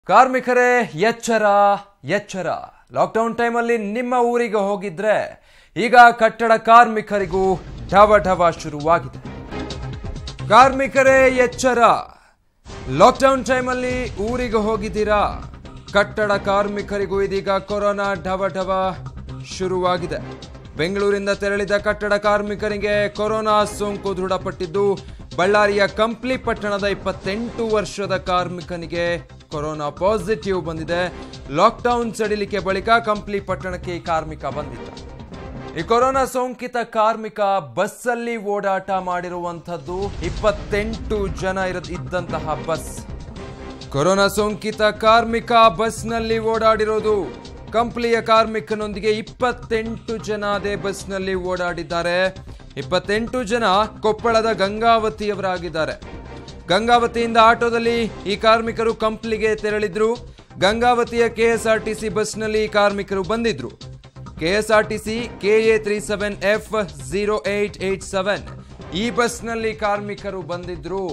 ಕಾರ್ಮಿಕರೇ ಎಚ್ಚರ ಎಚ್ಚರ ಲಾಕ್ಡೌನ್ ಟೈಮಲ್ಲಿ ನಿಮ್ಮ ಊರಿಗೆ ಹೋಗಿದ್ರೆ ಈಗ ಕಟ್ಟಡ ಕಾರ್ಮಿಕರಿಗೂ ಢವ ಢವ ಶುರುವಾಗಿದೆ ಕಾರ್ಮಿಕರೇ ಎಚ್ಚರ ಲಾಕ್ಡೌನ್ ಟೈಮಲ್ಲಿ ಊರಿಗೆ ಹೋಗಿದ್ದೀರಾ ಕಟ್ಟಡ ಕಾರ್ಮಿಕರಿಗೂ ಇದೀಗ ಕೊರೋನಾ ಢವ ಢವ ಶುರುವಾಗಿದೆ ಬೆಂಗಳೂರಿಂದ ತೆರಳಿದ ಕಟ್ಟಡ ಕಾರ್ಮಿಕರಿಗೆ ಕೊರೋನಾ ಸೋಂಕು ದೃಢಪಟ್ಟಿದ್ದು ಬಳ್ಳಾರಿಯ ಕಂಪ್ಲಿ ಪಟ್ಟಣದ ಇಪ್ಪತ್ತೆಂಟು ವರ್ಷದ ಕಾರ್ಮಿಕನಿಗೆ ಕೊರೋನಾ ಪಾಸಿಟಿವ್ ಬಂದಿದೆ ಲಾಕ್ಡೌನ್ ಸಡಿಲಿಕೆ ಬಳಿಕ ಕಂಪ್ಲಿ ಪಟ್ಟಣಕ್ಕೆ ಈ ಕಾರ್ಮಿಕ ಬಂದಿದ್ದ ಈ ಕೊರೋನಾ ಸೋಂಕಿತ ಕಾರ್ಮಿಕ ಬಸ್ಸಲ್ಲಿ ಓಡಾಟ ಮಾಡಿರುವಂಥದ್ದು ಇಪ್ಪತ್ತೆಂಟು ಜನ ಇರ ಇದ್ದಂತಹ ಬಸ್ ಕೊರೋನಾ ಸೋಂಕಿತ ಕಾರ್ಮಿಕ ಬಸ್ನಲ್ಲಿ ಓಡಾಡಿರೋದು ಕಂಪ್ಲಿಯ ಕಾರ್ಮಿಕನೊಂದಿಗೆ ಇಪ್ಪತ್ತೆಂಟು ಜನ ಅದೇ ಬಸ್ನಲ್ಲಿ ಓಡಾಡಿದ್ದಾರೆ ಇಪ್ಪತ್ತೆಂಟು ಜನ ಕೊಪ್ಪಳದ ಗಂಗಾವತಿಯವರಾಗಿದ್ದಾರೆ ಗಂಗಾವತಿಯಿಂದ ಆಟೋದಲ್ಲಿ ಈ ಕಾರ್ಮಿಕರು ಕಂಪ್ಲಿಗೆ ತೆರಳಿದ್ರು ಗಂಗಾವತಿಯ ಕೆಎಸ್ಆರ್ಟಿಸಿ ಬಸ್ನಲ್ಲಿ ಈ ಕಾರ್ಮಿಕರು ಬಂದಿದ್ರು KSRTC KA three seven F zero eight eight seven ಈ ಬಸ್ನಲ್ಲಿ ಕಾರ್ಮಿಕರು ಬಂದಿದ್ರು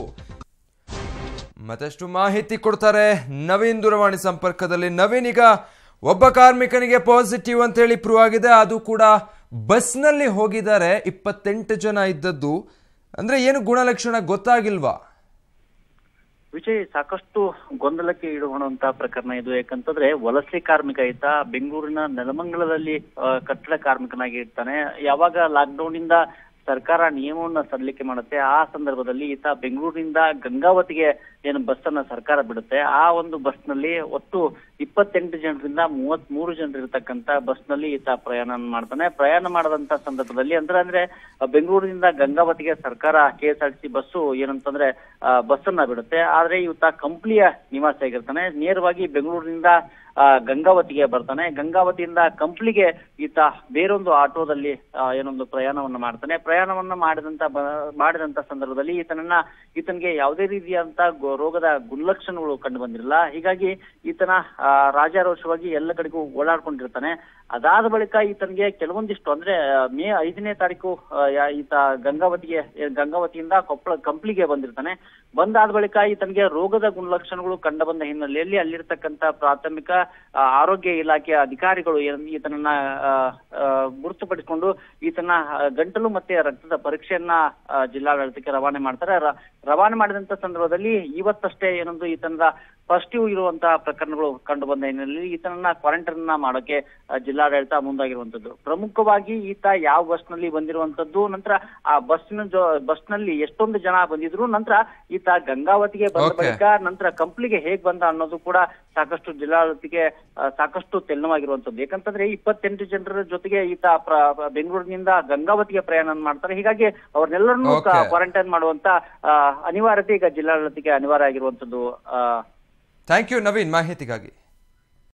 ಮತ್ತಷ್ಟು ಮಾಹಿತಿ ಕೊಡ್ತಾರೆ ನವೀನ್ ದೂರವಾಣಿ ಸಂಪರ್ಕದಲ್ಲಿ ನವೀನ್ ಈಗ ಒಬ್ಬ ಕಾರ್ಮಿಕನಿಗೆ ಪಾಸಿಟಿವ್ ಅಂತ ಹೇಳಿ ಪ್ರೂವ್ ಆಗಿದೆ ಅದು ಕೂಡ ಬಸ್ನಲ್ಲಿ ಹೋಗಿದ್ದಾರೆ ಇಪ್ಪತ್ತೆಂಟು ಜನ ಇದ್ದದ್ದು ಅಂದ್ರೆ ಏನು ಗುಣಲಕ್ಷಣ ಗೊತ್ತಾಗಿಲ್ವಾ ವಿಜಯ್ ಸಾಕಷ್ಟು ಗೊಂದಲಕ್ಕೆ ಈಡುವಂತ ಪ್ರಕರಣ ಇದು ಯಾಕಂತಂದ್ರೆ ವಲಸೆ ಕಾರ್ಮಿಕ ಈತ ಬೆಂಗಳೂರಿನ ನೆಲಮಂಗಲದಲ್ಲಿ ಆ, ಕಟ್ಟಡ ಕಾರ್ಮಿಕನಾಗಿ ಇರ್ತಾನೆ ಯಾವಾಗ ಲಾಕ್ಡೌನ್ ಇಂದ ಸರ್ಕಾರ ನಿಯಮವನ್ನ ಸಡಿಲಿಕೆ ಮಾಡುತ್ತೆ ಆ ಸಂದರ್ಭದಲ್ಲಿ ಈತ ಬೆಂಗಳೂರಿನಿಂದ ಗಂಗಾವತಿಗೆ ಏನು ಬಸ್ ಅನ್ನ ಸರ್ಕಾರ ಬಿಡುತ್ತೆ ಆ ಒಂದು ಬಸ್ ನಲ್ಲಿ ಒಟ್ಟು ಇಪ್ಪತ್ತೆಂಟು ಜನರಿಂದ ಮೂವತ್ತ್ ಮೂರು ಜನರು ಇರತಕ್ಕಂತ ಬಸ್ ನಲ್ಲಿ ಈತ ಪ್ರಯಾಣ ಮಾಡ್ತಾನೆ ಪ್ರಯಾಣ ಮಾಡದಂತ ಸಂದರ್ಭದಲ್ಲಿ ಅಂದ್ರೆ ಅಂದ್ರೆ ಆ, ಬೆಂಗಳೂರಿನಿಂದ ಗಂಗಾವತಿಗೆ ಸರ್ಕಾರ K S R T C bus ಏನಂತಂದ್ರೆ ಬಸ್ ಅನ್ನ ಬಿಡುತ್ತೆ ಆದ್ರೆ ಈತ ಕಂಪ್ಲಿಯ ನಿವಾಸಿ ಆಗಿರ್ತಾನೆ ನೇರವಾಗಿ ಬೆಂಗಳೂರಿನಿಂದ ಆ, ಗಂಗಾವತಿಗೆ ಬರ್ತಾನೆ ಗಂಗಾವತಿಯಿಂದ ಕಂಪ್ಲಿಗೆ ಈತ ಬೇರೊಂದು ಆಟೋದಲ್ಲಿ ಆ, ಏನೊಂದು ಪ್ರಯಾಣವನ್ನ ಮಾಡ್ತಾನೆ ಪ್ರಯಾಣವನ್ನ ಮಾಡಿದಂತ ಬ- ಮಾಡಿದಂತ ಸಂದರ್ಭದಲ್ಲಿ ಈತನನ್ನ ಈತನಿಗೆ ಯಾವುದೇ ರೀತಿಯಾದಂತ ಗೊ- ರೋಗದ ಗುಣಲಕ್ಷಣಗಳು ಕಂಡು ಬಂದಿರಲಿಲ್ಲ ಹೀಗಾಗಿ ಈತನ ಆ, ರಾಜಾರೋಷವಾಗಿ ಎಲ್ಲ ಕಡೆಗೂ ಓಡಾಡ್ಕೊಂಡಿರ್ತಾನೆ ಅದಾದ ಬಳಿಕ ಈತನಿಗೆ ಕೆಲವೊಂದಿಷ್ಟು ಅಂದ್ರೆ ಆ, ಮೇ ಐದನೇ ತಾರೀಕು ಆ, ಯಾ- ಈತ ಗಂಗಾವತಿಗೆ ಏ, ಗಂಗಾವತಿಯಿಂದ ಕೊಪ್ಪಳ ಕಂಪ್ಲಿಗೆ ಬಂದಿರ್ತಾನೆ ಬಂದಾದ ಬಳಿಕ ಈತನಿಗೆ ರೋಗದ ಗುಣಲಕ್ಷಣಗಳು ಕಂಡು ಬಂದ ಹಿನ್ನೆಲೆಯಲ್ಲಿ ಅಲ್ಲಿರ್ತಕ್ಕಂತ ಪ್ರಾಥಮಿಕ ಆ, ಆರೋಗ್ಯ ಇಲಾಖೆಯ ಅಧಿಕಾರಿಗಳು ಏನ್- ಈತನನ್ನ ಆ, ಆ, ಗುರುತುಪಡಿಸಿಕೊಂಡು ಈತನ ಆ, ಗಂಟಲು ಮತ್ತೆ ರಕ್ತದ ಪರೀಕ್ಷೆಯನ್ನ ಆ, ಜಿಲ್ಲಾಡಳಿತಕ್ಕೆ ರವಾನೆ ಮಾಡ್ತಾರೆ ರ- ರವಾನೆ ಮಾಡಿದಂತ ಸಂದರ್ಭದಲ್ಲಿ ಇವತ್ತಷ್ಟೇ ಏನೊಂದು ಈತನದ ಪಾಸಿಟಿವ್ ಇರುವಂತಹ ಪ್ರಕರಣಗಳು ಕಂಡು ಬಂದ ಹಿನ್ನೆಲೆಯಲ್ಲಿ ಈತನನ್ನ ಕ್ವಾರಂಟೈನ್ ಮಾಡೋಕೆ ಆ, ಜಿಲ್ಲಾಡಳಿತ ಮುಂದಾಗಿರುವಂತದ್ದು ಪ್ರಮುಖವಾಗಿ ಈತ ಯಾವ ಬಸ್ ನಲ್ಲಿ ಬಂದಿರುವಂತದ್ದು ನಂತರ ಆ ಬಸ್ನ ಬಸ್ ನಲ್ಲಿ ಎಷ್ಟೊಂದು ಜನ ಬಂದಿದ್ರು ನಂತರ ಈತ ಗಂಗಾವತಿಗೆ ಬಂದ Okay. ಬಳಿಕ ನಂತರ ಕಂಪ್ಲಿಗೆ ಹೇಗ್ ಬಂದ ಅನ್ನೋದು ಕೂಡ ಸಾಕಷ್ಟು ಜಿಲ್ಲಾಡಳಿತಕ್ಕೆ ಆ, ಸಾಕಷ್ಟು ತೆಲ್ಲವಾಗಿರುವಂತದ್ದು ಯಾಕಂತಂದ್ರೆ ಇಪ್ಪತ್ತೆಂಟು ಜನರ ಜೊತೆಗೆ ಈತ ಪ್ರ- ಬೆಂಗಳೂರಿನಿಂದ ಗಂಗಾವತಿಗೆ ಪ್ರಯಾಣ ಮಾಡ್ತಾರೆ ಹೀಗಾಗಿ ಅವ್ರನ್ನೆಲ್ಲರನ್ನೂ Okay. ಕ್ವಾರಂಟೈನ್ ಮಾಡುವಂತ ಆ, ಅನಿವಾರ್ಯತೆ ಈಗ ಜಿಲ್ಲಾಡಳಿತಕ್ಕೆ ಅನಿವಾರ್ಯ ಆಗಿರುವಂತದ್ದು ಆ ಥ್ಯಾಂಕ್ ಯು ನವೀನ್ ಮಾಹಿತಿಗಾಗಿ